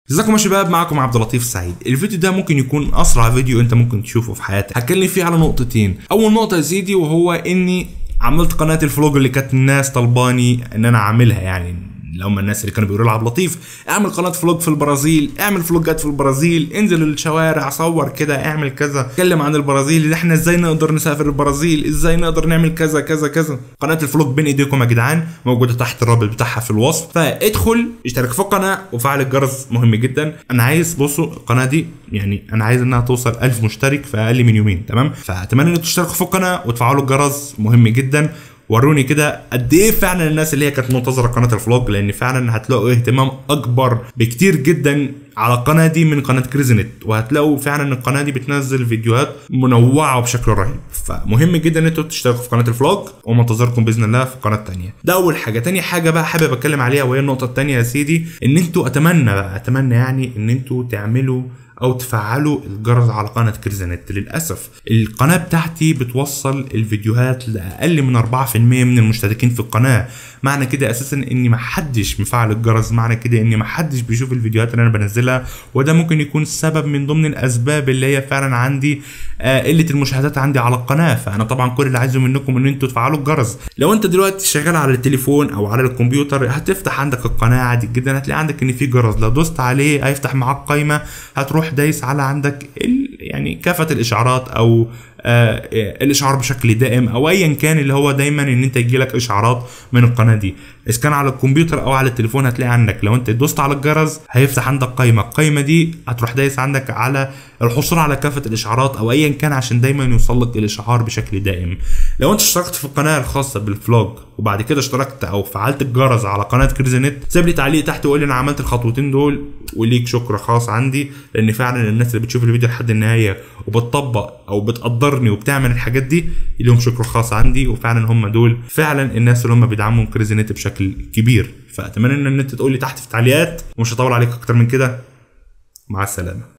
ازيكم يا شباب معكم عبد اللطيف سعيد الفيديو ده ممكن يكون اسرع فيديو انت ممكن تشوفه في حياتك هتكلم فيه على نقطتين اول نقطه يا سيدي وهو اني عملت قناه الفلوج اللي كانت الناس طلباني ان انا اعملها يعني اللي هم الناس اللي كانوا بيقولوا لي عبد اللطيف اعمل قناه فلوج في البرازيل اعمل فلوجات في البرازيل انزل الشوارع صور كده اعمل كذا اتكلم عن البرازيل اللي احنا ازاي نقدر نسافر البرازيل ازاي نقدر نعمل كذا كذا كذا قناه الفلوج بين ايديكم يا جدعان موجوده تحت الرابط بتاعها في الوصف فادخل اشترك في القناه وفعل الجرس مهم جدا انا عايز بصوا القناه دي يعني انا عايز انها توصل 1000 مشترك في اقل من يومين تمام فاتمنى ان تشتركوا في القناه وتفعلوا الجرس مهم جدا وروني كده قد ايه فعلا الناس اللي هي كانت منتظره قناه الفلوج لان فعلا هتلاقوا اهتمام اكبر بكتير جدا على القناه دي من قناه كريزنت وهتلاقوا فعلا ان القناه دي بتنزل فيديوهات منوعه وبشكل رهيب فمهم جدا ان انتوا تشتركوا في قناه الفلوج ومنتظركم باذن الله في القناه الثانيه ده اول حاجه تاني حاجه بقى حابب اتكلم عليها وهي النقطه الثانيه يا سيدي ان انتوا اتمنى بقى اتمنى يعني ان انتوا تعملوا او تفعلوا الجرس على قناه كريزانت للاسف القناه بتاعتي بتوصل الفيديوهات لاقل من 4% من المشتركين في القناه معنى كده اساسا اني ما حدش مفعل الجرس معنى كده اني ما حدش بيشوف الفيديوهات اللي انا بنزلها وده ممكن يكون سبب من ضمن الاسباب اللي هي فعلا عندي آه قله المشاهدات عندي على القناه فانا طبعا كل اللي عايزه منكم ان انتوا تفعلوا الجرس لو انت دلوقتي شغال على التليفون او على الكمبيوتر هتفتح عندك القناه عادي جدا هتلاقي عندك ان في جرس لو دوست عليه هيفتح معاك قايمه هتروح دايس على عندك ال يعني كافه الاشعارات او آه الاشعار بشكل دائم او ايا كان اللي هو دايما ان انت يجيلك اشعارات من القناه دي اذا كان على الكمبيوتر او على التليفون هتلاقي عندك لو انت دوست على الجرس هيفتح عندك قائمه القائمه دي هتروح دايس عندك على الحصول على كافه الاشعارات او ايا كان عشان دايما يوصل لك الاشعار بشكل دائم لو انت اشتركت في القناه الخاصه بالفلوج وبعد كده اشتركت او فعلت الجرس على قناه كريزنت سيب لي تعليق تحت وقول لي انا عملت الخطوتين دول وليك شكر خاص عندي لان فعلا الناس اللي بتشوف الفيديو لحد النهايه وبتطبق او بتقدرني وبتعمل الحاجات دي لهم شكر خاص عندي وفعلا هم دول فعلا الناس اللي هم بيدعموا كريزنت بشكل كبير فاتمنى ان انت تقول لي تحت في التعليقات ومش هطول عليك اكتر من كده مع السلامه